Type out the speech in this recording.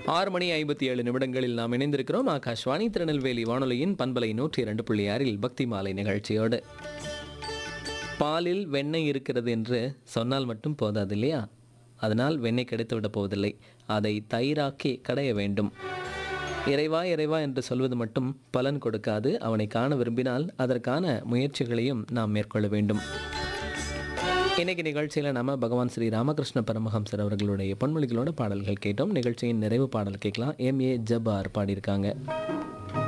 ஆறு மணி ஐம்பத்தி ஏழு நிமிடங்களில் நாம் இணைந்திருக்கிறோம் ஆகாஷ்வாணி திருநெல்வேலி வானொலியின் பண்பலை நூற்றி இரண்டு புள்ளி ஆறில் பக்தி மாலை நிகழ்ச்சியோடு பாலில் வெண்ணெய் இருக்கிறது என்று சொன்னால் மட்டும் போதாது இல்லையா அதனால் வெண்ணெய் கிடைத்து விட போவதில்லை அதை தயிராக்கி கடைய வேண்டும் இறைவா இறைவா என்று சொல்வது மட்டும் பலன் கொடுக்காது அவனை காண விரும்பினால் அதற்கான முயற்சிகளையும் நாம் மேற்கொள்ள வேண்டும் இன்னைக்கு நிகழ்ச்சியில் நம்ம பகவான் ஸ்ரீ ராமகிருஷ்ண பரமஹம்சர் அவர்களுடைய பொன்மொழிகளோட பாடல்கள் கேட்டோம் நிகழ்ச்சியின் நிறைவு பாடல் கேட்கலாம் எம் ஏ ஜபார் பாடியிருக்காங்க